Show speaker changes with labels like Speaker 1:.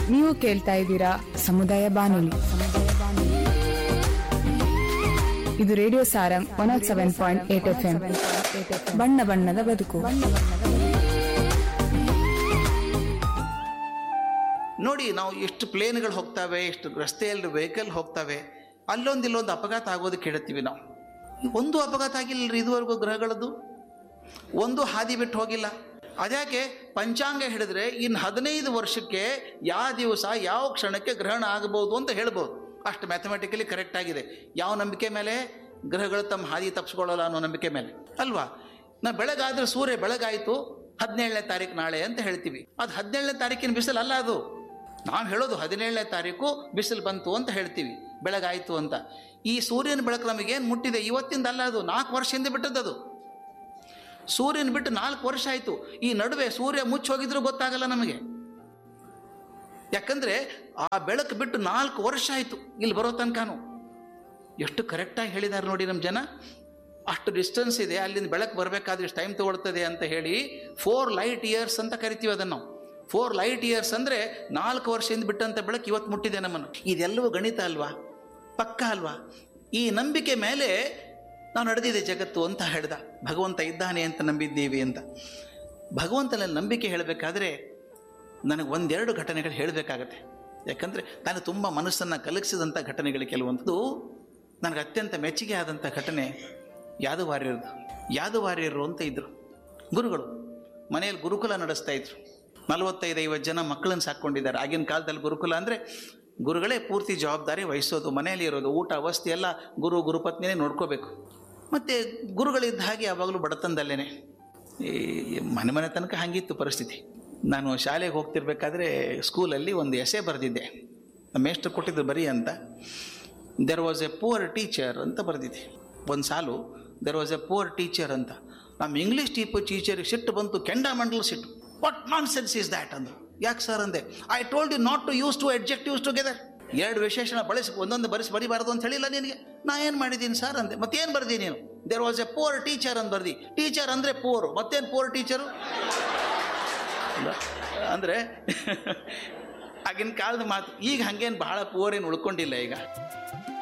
Speaker 1: ನೀವು ಕೇಳ್ತಾ ಇದ್ದೀರಾ ಸಮುದಾಯ ಬಾನುಲಿ ಇದು radio Sarang one aught seven point eight F M ಬಣ್ಣ ಬಣ್ಣದ ಬದುಕು
Speaker 2: ನೋಡಿ ನಾವು ಎಷ್ಟು ಪ್ಲೇನ್ಗಳು ಹೋಗ್ತವೆ ಎಷ್ಟು ರಸ್ತೆಯಲ್ಲಿ ವೆಹಿಕಲ್ ಹೋಗ್ತವೆ ಅಲ್ಲೊಂದು ಇಲ್ಲೊಂದು ಅಪಘಾತ ಆಗೋದಕ್ಕೆ ಹೇಳ್ತೀವಿ ನಾವು ಒಂದು ಅಪಘಾತ ಆಗಿಲ್ಲ ಇದುವರೆಗೂ ಗ್ರಹಗಳದ್ದು ಒಂದು ಹಾದಿ ಬಿಟ್ಟು ಹೋಗಿಲ್ಲ ಅದ್ಯಾಕೆ ಪಂಚಾಂಗ ಹಿಡಿದ್ರೆ ಇನ್ನು ಹದಿನೈದು ವರ್ಷಕ್ಕೆ ಯಾವ ದಿವಸ ಯಾವ ಕ್ಷಣಕ್ಕೆ ಗ್ರಹಣ ಆಗಬಹುದು ಅಂತ ಹೇಳ್ಬೋದು ಅಷ್ಟು ಮ್ಯಾಥಮೆಟಿಕಲಿ ಕರೆಕ್ಟ್ ಆಗಿದೆ ಯಾವ ನಂಬಿಕೆ ಮೇಲೆ ಗ್ರಹಗಳು ತಮ್ಮ ಹಾದಿ ತಪ್ಪಿಸ್ಕೊಳ್ಳಲ್ಲ ಅನ್ನೋ ನಂಬಿಕೆ ಮೇಲೆ ಅಲ್ವಾ ನಾ ಬೆಳಗಾದ್ರೆ ಸೂರ್ಯ ಬೆಳಗಾಯಿತು ಹದಿನೇಳನೇ ತಾರೀಕು ನಾಳೆ ಅಂತ ಹೇಳ್ತೀವಿ ಅದು ಹದಿನೇಳನೇ ತಾರೀಕಿನ ಬಿಸಿಲು ಅಲ್ಲ ಅದು ನಾವು ಹೇಳೋದು ಹದಿನೇಳನೇ ತಾರೀಕು ಬಿಸಿಲು ಬಂತು ಅಂತ ಹೇಳ್ತೀವಿ ಬೆಳಗಾಯಿತು ಅಂತ ಈ ಸೂರ್ಯನ ಬೆಳಕು ನಮಗೇನು ಮುಟ್ಟಿದೆ ಇವತ್ತಿಂದ ಅಲ್ಲ ಅದು ನಾಲ್ಕು ವರ್ಷದಿಂದ ಬಿಟ್ಟದ್ದು ಸೂರ್ಯನ ಬಿಟ್ಟು ನಾಲ್ಕು ವರ್ಷ ಆಯಿತು ಈ ನಡುವೆ ಸೂರ್ಯ ಮುಚ್ಚಿ ಹೋಗಿದ್ರು ಗೊತ್ತಾಗಲ್ಲ ನಮಗೆ ಯಾಕಂದ್ರೆ ಆ ಬೆಳಕು ಬಿಟ್ಟು ನಾಲ್ಕು ವರ್ಷ ಆಯಿತು ಇಲ್ಲಿ ಬರೋ ತನಕನೂ ಎಷ್ಟು ಕರೆಕ್ಟಾಗಿ ಹೇಳಿದ್ದಾರೆ ನೋಡಿ ನಮ್ಮ ಜನ ಅಷ್ಟು ಡಿಸ್ಟೆನ್ಸ್ ಇದೆ ಅಲ್ಲಿಂದ ಬೆಳಕು ಬರಬೇಕಾದ್ರೆ ಇಷ್ಟು ಟೈಮ್ ತಗೊಳ್ತದೆ ಅಂತ ಹೇಳಿ ಫೋರ್ ಲೈಟ್ ಇಯರ್ಸ್ ಅಂತ ಕರಿತೀವಿ ಅದನ್ನು ನಾವು ಫೋರ್ ಲೈಟ್ ಇಯರ್ಸ್ ಅಂದರೆ ನಾಲ್ಕು ವರ್ಷದಿಂದ ಬಿಟ್ಟಂಥ ಬೆಳಕು ಇವತ್ತು ಮುಟ್ಟಿದೆ ನಮ್ಮನ್ನು ಇದೆಲ್ಲವೂ ಗಣಿತ ಅಲ್ವಾ ಪಕ್ಕ ಅಲ್ವಾ ಈ ನಂಬಿಕೆ ಮೇಲೆ ನಾವು ನಡೆದಿದೆ ಜಗತ್ತು ಅಂತ ಹೇಳ್ದ ಭಗವಂತ ಇದ್ದಾನೆ ಅಂತ ನಂಬಿದ್ದೀವಿ ಅಂತ ಭಗವಂತನಲ್ಲಿ ನಂಬಿಕೆ ಹೇಳಬೇಕಾದ್ರೆ ನನಗೆ ಒಂದೆರಡು ಘಟನೆಗಳು ಹೇಳಬೇಕಾಗತ್ತೆ ಯಾಕಂದರೆ ನಾನು ತುಂಬ ಮನಸ್ಸನ್ನು ಕಲಗಿಸಿದಂಥ ಘಟನೆಗಳು ಕೆಲವೊಂದು ನನಗೆ ಅತ್ಯಂತ ಮೆಚ್ಚುಗೆ ಆದಂಥ ಘಟನೆ ಯಾದವಾರ್ಯರದು ಯಾದವಾರ್ಯರು ಅಂತ ಇದ್ದರು ಗುರುಗಳು ಮನೆಯಲ್ಲಿ ಗುರುಕುಲ ನಡೆಸ್ತಾ ಇದ್ರು ನಲವತ್ತೈದು ಐವತ್ತು ಜನ ಮಕ್ಕಳನ್ನು ಸಾಕ್ಕೊಂಡಿದ್ದಾರೆ ಆಗಿನ ಕಾಲದಲ್ಲಿ ಗುರುಕುಲ ಅಂದರೆ ಗುರುಗಳೇ ಪೂರ್ತಿ ಜವಾಬ್ದಾರಿ ವಹಿಸೋದು ಮನೆಯಲ್ಲಿ ಇರೋದು ಊಟ ವಸ್ತಿ ಎಲ್ಲ ಗುರು ಗುರುಪತ್ನಿನೇ ನೋಡ್ಕೋಬೇಕು ಮತ್ತು ಗುರುಗಳಿದ್ದ ಹಾಗೆ ಯಾವಾಗಲೂ ಬಡತನದಲ್ಲೇ ಈ ಮನೆ ಮನೆ ತನಕ ಹಾಗಿತ್ತು ಪರಿಸ್ಥಿತಿ ನಾನು ಶಾಲೆಗೆ ಹೋಗ್ತಿರ್ಬೇಕಾದ್ರೆ ಸ್ಕೂಲಲ್ಲಿ ಒಂದು ಎಸೆ ಬರೆದಿದ್ದೆ ನಮ್ಮ ಮೇಷ್ಟ್ರು ಕೊಟ್ಟಿದ್ದು ಬರೀ ಅಂತ there was a poor teacher ಅಂತ ಬರೆದಿದ್ದೆ ಒಂದು ಸಾಲು there was a poor teacher ಅಂತ ನಮ್ಮ ಇಂಗ್ಲೀಷ್ ಟೀಪ್ ಟೀಚರಿಗೆ ಸಿಟ್ಟು ಬಂತು ಕೆಂಡಾಮಂಡಲ್ ಸಿಟ್ಟು what nonsense is that ಅಂದರು ಯಾಕೆ ಸರ್ ಅಂದೆ I told you not to use two adjectives together ಎರಡು ವಿಶೇಷಣ ಬಳಸಿ ಒಂದೊಂದು ಬರೆಸಿ ಬರಿಬಾರ್ದು ಅಂತ ಹೇಳಿಲ್ಲ ನಿನಗೆ ನಾ ಏನು ಮಾಡಿದ್ದೀನಿ ಸರ್ ಅಂದೆ ಮತ್ತೇನು ಬರ್ದಿ ನೀನು there was a poor teacher ಅಂತ ಬರ್ದಿ ಟೀಚರ್ ಅಂದರೆ ಪೋರು ಮತ್ತೇನು ಪೋರ್ ಟೀಚರು ಅಂದರೆ ಆಗಿನ ಕಾಲದ ಮಾತು ಈಗ ಹಂಗೇನು ಬಹಳ ಪೋರ್ ಏನು ಉಳ್ಕೊಂಡಿಲ್ಲ ಈಗ